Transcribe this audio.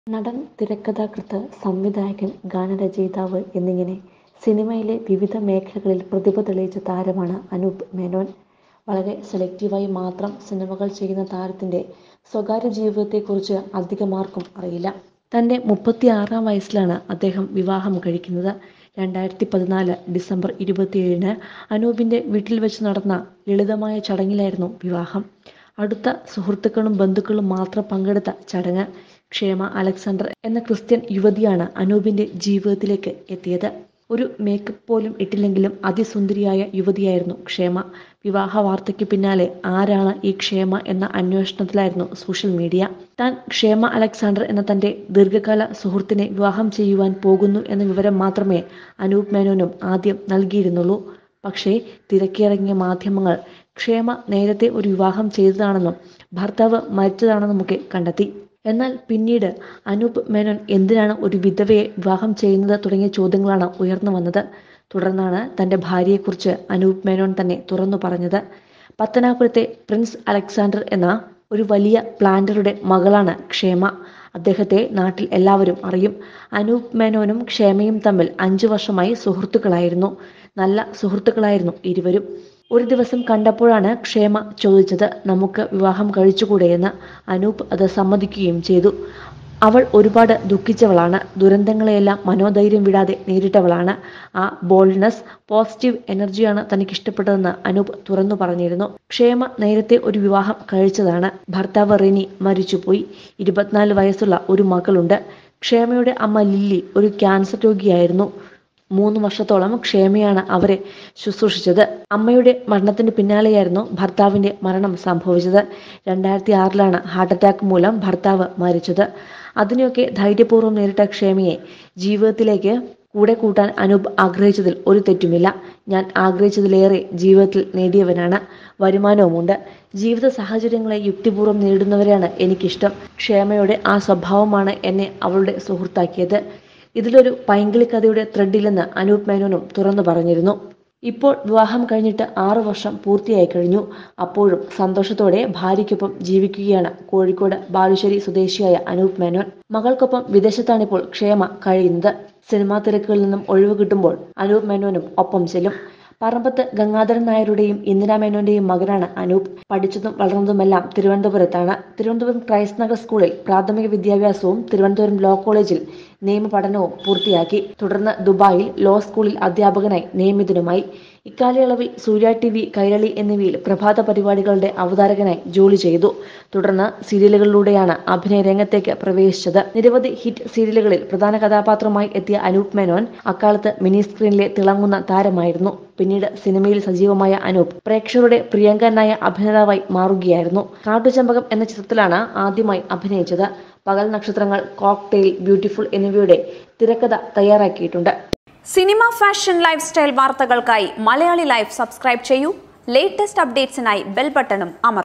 നടൻ തിരക്കഥാകൃത്ത് സംവിധായകൻ ഗാനരചയിതാവ് എന്നിങ്ങനെ സിനിമയിലെ വിവിധ മേഖലകളിൽ പ്രതിഭ തെളിയിച്ച താരമാണ് അനൂപ് മേനോൻ വളരെ സെലക്റ്റീവായി മാത്രം സിനിമകൾ ചെയ്യുന്ന താരത്തിൻ്റെ സ്വകാര്യ ജീവിതത്തെക്കുറിച്ച് അധികമാർക്കും അറിയില്ല തൻ്റെ മുപ്പത്തിയാറാം വയസ്സിലാണ് അദ്ദേഹം വിവാഹം കഴിക്കുന്നത് രണ്ടായിരത്തി പതിനാല് ഡിസംബർ ഇരുപത്തിയേഴിന് അനൂപിൻ്റെ വീട്ടിൽ വെച്ച് നടന്ന ലളിതമായ ചടങ്ങിലായിരുന്നു വിവാഹം അടുത്ത സുഹൃത്തുക്കളും ബന്ധുക്കളും മാത്രം പങ്കെടുത്ത ചടങ്ങ് ക്ഷേമ അലക്സാണ്ടർ എന്ന ക്രിസ്ത്യൻ യുവതിയാണ് അനൂപിൻ്റെ ജീവിതത്തിലേക്ക് എത്തിയത് ഒരു മേക്കപ്പ് പോലും ഇട്ടില്ലെങ്കിലും അതിസുന്ദരിയായ യുവതിയായിരുന്നു ക്ഷേമ വിവാഹ വാർത്തയ്ക്ക് പിന്നാലെ ആരാണ് ഈ ക്ഷേമ എന്ന അന്വേഷണത്തിലായിരുന്നു സോഷ്യൽ മീഡിയ താൻ ക്ഷേമ അലക്സാണ്ടർ എന്ന തൻ്റെ ദീർഘകാല സുഹൃത്തിനെ വിവാഹം ചെയ്യുവാൻ പോകുന്നു എന്ന വിവരം മാത്രമേ അനൂപ് മേനോനും ആദ്യം നൽകിയിരുന്നുള്ളൂ പക്ഷേ തിരക്കിയിറങ്ങിയ മാധ്യമങ്ങൾ ക്ഷേമ നേരത്തെ ഒരു വിവാഹം ചെയ്തതാണെന്നും ഭർത്താവ് മരിച്ചതാണെന്നുമൊക്കെ കണ്ടെത്തി എന്നാൽ പിന്നീട് അനൂപ് മേനോൻ എന്തിനാണ് ഒരു വിധവയെ വിവാഹം ചെയ്യുന്നത് തുടങ്ങിയ ചോദ്യങ്ങളാണ് ഉയർന്നു വന്നത് തുടർന്നാണ് തൻ്റെ ഭാര്യയെക്കുറിച്ച് അനൂപ് മേനോൻ തന്നെ തുറന്നു പറഞ്ഞത് പത്തനാപുരത്തെ പ്രിൻസ് അലക്സാണ്ടർ എന്ന ഒരു വലിയ പ്ലാന്ററുടെ മകളാണ് ക്ഷേമ അദ്ദേഹത്തെ നാട്ടിൽ എല്ലാവരും അറിയും അനൂപ് മേനോനും ക്ഷേമയും തമ്മിൽ അഞ്ചു വർഷമായി സുഹൃത്തുക്കളായിരുന്നു നല്ല സുഹൃത്തുക്കളായിരുന്നു ഇരുവരും ഒരു ദിവസം കണ്ടപ്പോഴാണ് ക്ഷേമ ചോദിച്ചത് നമുക്ക് വിവാഹം കഴിച്ചുകൂടെയെന്ന് അനൂപ് അത് സമ്മതിക്കുകയും ചെയ്തു അവൾ ഒരുപാട് ദുഃഖിച്ചവളാണ് ദുരന്തങ്ങളെയെല്ലാം മനോധൈര്യം വിടാതെ നേരിട്ടവളാണ് ആ ബോൾഡ്നെസ് പോസിറ്റീവ് എനർജിയാണ് തനിക്ക് ഇഷ്ടപ്പെട്ടതെന്ന് അനൂപ് തുറന്നു പറഞ്ഞിരുന്നു ക്ഷേമ നേരത്തെ ഒരു വിവാഹം കഴിച്ചതാണ് ഭർത്താവ് റിനി മരിച്ചുപോയി ഇരുപത്തിനാല് വയസ്സുള്ള ഒരു മകളുണ്ട് ക്ഷേമയുടെ അമ്മ ലില്ലി ഒരു ക്യാൻസർ രോഗിയായിരുന്നു മൂന്ന് വർഷത്തോളം ക്ഷേമയാണ് അവരെ ശുശ്രൂഷിച്ചത് അമ്മയുടെ മരണത്തിന് പിന്നാലെയായിരുന്നു ഭർത്താവിന്റെ മരണം സംഭവിച്ചത് രണ്ടായിരത്തി ആറിലാണ് ഹാർട്ട് അറ്റാക്ക് മൂലം ഭർത്താവ് മരിച്ചത് അതിനെയൊക്കെ ധൈര്യപൂർവ്വം നേരിട്ട ക്ഷേമയെ ജീവിതത്തിലേക്ക് കൂടെ കൂട്ടാൻ അനൂപ് ആഗ്രഹിച്ചതിൽ ഒരു തെറ്റുമില്ല ഞാൻ ആഗ്രഹിച്ചതിലേറെ ജീവിതത്തിൽ നേടിയവനാണ് വരുമാനവുമുണ്ട് ജീവിത സാഹചര്യങ്ങളെ യുക്തിപൂർവ്വം നേരിടുന്നവരെയാണ് എനിക്കിഷ്ടം ക്ഷേമയുടെ ആ സ്വഭാവമാണ് എന്നെ അവളുടെ സുഹൃത്താക്കിയത് ഇതിലൊരു പൈങ്കിളി കഥയുടെ ത്രെഡില്ലെന്ന് അനൂപ് മേനോനും തുറന്നു പറഞ്ഞിരുന്നു ഇപ്പോൾ വിവാഹം കഴിഞ്ഞിട്ട് ആറു വർഷം പൂർത്തിയായി കഴിഞ്ഞു അപ്പോഴും സന്തോഷത്തോടെ ഭാര്യയ്ക്കൊപ്പം ജീവിക്കുകയാണ് കോഴിക്കോട് ബാലുശ്ശേരി സ്വദേശിയായ അനൂപ് മേനോൻ മകൾക്കൊപ്പം വിദേശത്താണിപ്പോൾ ക്ഷേമ കഴിയുന്നത് സിനിമാ തിരക്കുകളിൽ നിന്നും ഒഴിവ് കിട്ടുമ്പോൾ അനൂപ് മേനോനും ഒപ്പം ചെല്ലും പറമ്പത്ത് ഗംഗാധരൻ നായരുടെയും ഇന്ദിരാ മേനോന്റെയും മകനാണ് അനൂപ് പഠിച്ചതും വളർന്നതുമെല്ലാം തിരുവനന്തപുരത്താണ് തിരുവനന്തപുരം ക്രൈസ്റ്റ് നഗർ സ്കൂളിൽ പ്രാഥമിക വിദ്യാഭ്യാസവും തിരുവനന്തപുരം ലോ കോളേജിൽ നിയമ പഠനവും പൂർത്തിയാക്കി തുടർന്ന് ദുബായിൽ ലോ സ്കൂളിൽ അധ്യാപകനായി നിയമിതനുമായി ഇക്കാലയളവിൽ സൂര്യ ടി വി കൈരളി എന്നിവയിൽ പ്രഭാത പരിപാടികളുടെ അവതാരകനായി ജോലി ചെയ്തു തുടർന്ന് സീരിയലുകളിലൂടെയാണ് അഭിനയ രംഗത്തേക്ക് പ്രവേശിച്ചത് നിരവധി ഹിറ്റ് സീരിയലുകളിൽ പ്രധാന കഥാപാത്രമായി എത്തിയ അനൂപ് മേനോൻ അക്കാലത്ത് മിനി സ്ക്രീനിലെ തിളങ്ങുന്ന താരമായിരുന്നു പിന്നീട് സിനിമയിൽ സജീവമായ അനൂപ് പ്രേക്ഷകരുടെ പ്രിയങ്കരനായ അഭിനേതാവായി മാറുകയായിരുന്നു കാട്ടുചമ്പകം എന്ന ചിത്രത്തിലാണ് ആദ്യമായി അഭിനയിച്ചത് പകൽ നക്ഷത്രങ്ങൾ കോക്ടെയിൽ ബ്യൂട്ടിഫുൾ എന്നിവയുടെ തിരക്കഥ തയ്യാറാക്കിയിട്ടുണ്ട് സിനിമ ഫാഷൻ ലൈഫ് സ്റ്റൈൽ വാർത്തകൾക്കായി മലയാളി ലൈഫ് സബ്സ്ക്രൈബ് ചെയ്യൂ ലേറ്റസ്റ്റ് അപ്ഡേറ്റ്സിനായി ബെൽ ബട്ടണും അമർ